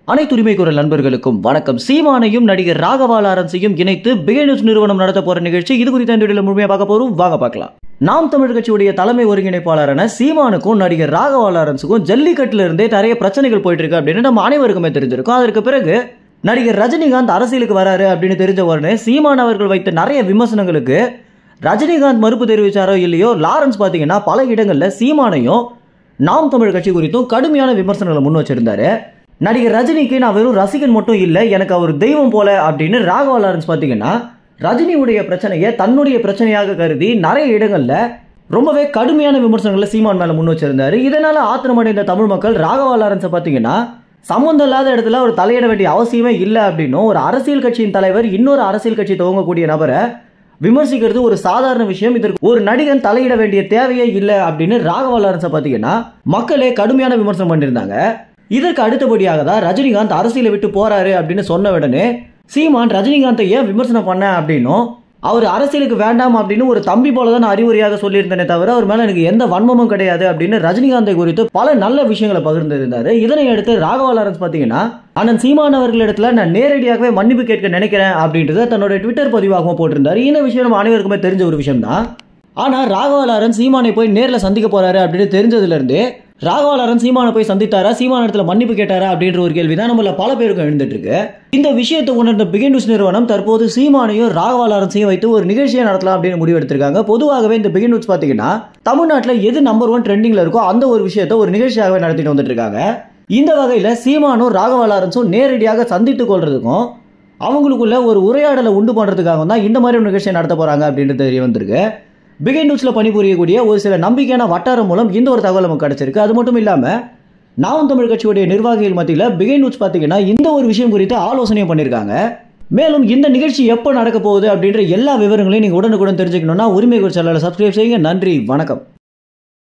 அனைத்து உரிமை குரல் நண்பர்களுக்கும் வணக்கம் சீமானையும் நடிகர் ராகவா லாரன்ஸையும் இணைத்து பிகை நியூஸ் நிறுவனம் நடத்த போற நிகழ்ச்சி இது குறித்த இந்த வீடியோல முழுமையா பார்க்க போறோம் வாங்க பார்க்கலாம் நாம் தமிழ் கட்சியுடைய தலைமை ஒருங்கிணைப்பாளரான சீமானுக்கும் நடிகர் ராகவா லாரன்ஸுக்கும் ஜல்லிக்கட்டுல இருந்தே நிறைய பிரச்சனைகள் போயிட்டு இருக்கு அப்படின்னு நம்ம அனைவருக்குமே தெரிஞ்சிருக்கும் அதற்கு பிறகு நடிகர் ரஜினிகாந்த் அரசியலுக்கு வராரு அப்படின்னு தெரிஞ்ச உடனே சீமான் அவர்கள் வைத்த நிறைய விமர்சனங்களுக்கு ரஜினிகாந்த் மறுப்பு தெரிவிச்சாரோ இல்லையோ லாரன்ஸ் பார்த்தீங்கன்னா பல இடங்கள்ல சீமானையும் நாம் தமிழ் கட்சி குறித்தும் கடுமையான விமர்சனங்களை முன் வச்சிருந்தாரு நடிகர் ரஜினிக்கு நான் வெறும் ரசிகன் மட்டும் இல்லை எனக்கு அவர் தெய்வம் போல அப்படின்னு ராகவா லாரன்ஸ் பார்த்தீங்கன்னா ரஜினியுடைய பிரச்சனையை தன்னுடைய பிரச்சனையாக கருதி நிறைய இடங்கள்ல ரொம்பவே கடுமையான விமர்சனங்களை சீமான் மேல முன் வச்சிருந்தாரு இதனால ஆத்திரமடைந்த தமிழ் மக்கள் ராகவா லாரன்ஸை பார்த்தீங்கன்னா சம்மந்தம் இல்லாத இடத்துல ஒரு தலையிட வேண்டிய அவசியமே இல்லை அப்படின்னும் ஒரு அரசியல் கட்சியின் தலைவர் இன்னொரு அரசியல் கட்சி துவங்கக்கூடிய நபரை விமர்சிக்கிறது ஒரு சாதாரண விஷயம் இதற்கு ஒரு நடிகன் தலையிட வேண்டிய தேவையே இல்லை அப்படின்னு ராகவா லாரன்ஸை பார்த்தீங்கன்னா மக்களே கடுமையான விமர்சனம் பண்ணியிருந்தாங்க இதற்கு அடுத்தபடியாக தான் ரஜினிகாந்த் அரசியலை விட்டு போறாரு அப்படின்னு சொன்ன உடனே சீமான் ரஜினிகாந்தை ஏன் விமர்சனம் பண்ண அப்படின்னும் அவர் அரசியலுக்கு வேண்டாம் அப்படின்னு ஒரு தம்பி போல தான் அறிவுரையாக சொல்லியிருந்தேனே தவிர அவர் மேல எனக்கு எந்த வன்மமும் கிடையாது அப்படின்னு ரஜினிகாந்தை குறித்து பல நல்ல விஷயங்களை பகிர்ந்திருந்தாரு இதனை அடுத்து ராகவா லாரன்ஸ் பார்த்தீங்கன்னா அண்ணன் சீமான் அவர்களிடத்துல நான் நேரடியாகவே மன்னிப்பு கேட்க நினைக்கிறேன் அப்படின்றத தன்னோட ட்விட்டர் பதிவாகவும் போட்டிருந்தாரு இந்த விஷயம் நம்ம அனைவருக்குமே தெரிஞ்ச ஒரு விஷயம் தான் ஆனா ராகவா லாரன்ஸ் சீமானை போய் நேரில் சந்திக்க போறாரு அப்படின்னு தெரிஞ்சதுல இருந்தே ராகவா லாரன்ஸ் சீமானை போய் சந்தித்தாரா சீமான இடத்துல மன்னிப்பு கேட்டாரா அப்படின்ற ஒரு கேள்வி தான் நம்மள பல பேருக்கும் எழுந்துட்டு இருக்கு இந்த விஷயத்தை உணர்ந்த பிகை நியூஸ் நிறுவனம் தற்போது சீமானையும் ராகவா லாரன்ஸையும் வைத்து ஒரு நிகழ்ச்சியை நடத்தலாம் அப்படின்னு முடிவெடுத்திருக்காங்க பொதுவாகவே இந்த பிகை நியூஸ் பார்த்தீங்கன்னா தமிழ்நாட்டில் எது நம்பர் ஒன் ட்ரெண்டிங்ல இருக்கோ அந்த ஒரு விஷயத்தை ஒரு நிகழ்ச்சியாகவே நடத்திட்டு வந்துட்டு இருக்காங்க இந்த வகையில் சீமானும் ராகவா லாரன்ஸும் நேரடியாக சந்தித்துக் கொள்றதுக்கும் அவங்களுக்குள்ள ஒரு உரையாடலை உண்டு பண்ணுறதுக்காக தான் இந்த மாதிரி ஒரு நிகழ்ச்சியை நடத்த போறாங்க அப்படின்றது தெரிய வந்திருக்கு பிகை நியூஸில் பணிபுரியக்கூடிய ஒரு சில நம்பிக்கையான வட்டாரம் மூலம் இந்த ஒரு தகவல் நமக்கு கிடைச்சிருக்கு அது மட்டும் இல்லாமல் நாம் தமிழ் கட்சியுடைய நிர்வாகிகள் மத்தியில் பிகை நியூஸ் பார்த்தீங்கன்னா இந்த ஒரு விஷயம் குறித்து ஆலோசனையும் பண்ணியிருக்காங்க மேலும் இந்த நிகழ்ச்சி எப்போ நடக்க போகுது அப்படின்ற எல்லா விவரங்களையும் நீங்கள் உடனுக்குடன் தெரிஞ்சுக்கணும்னா உரிமை குறிச்சலால் சப்ஸ்கிரைப் செய்யுங்க நன்றி வணக்கம்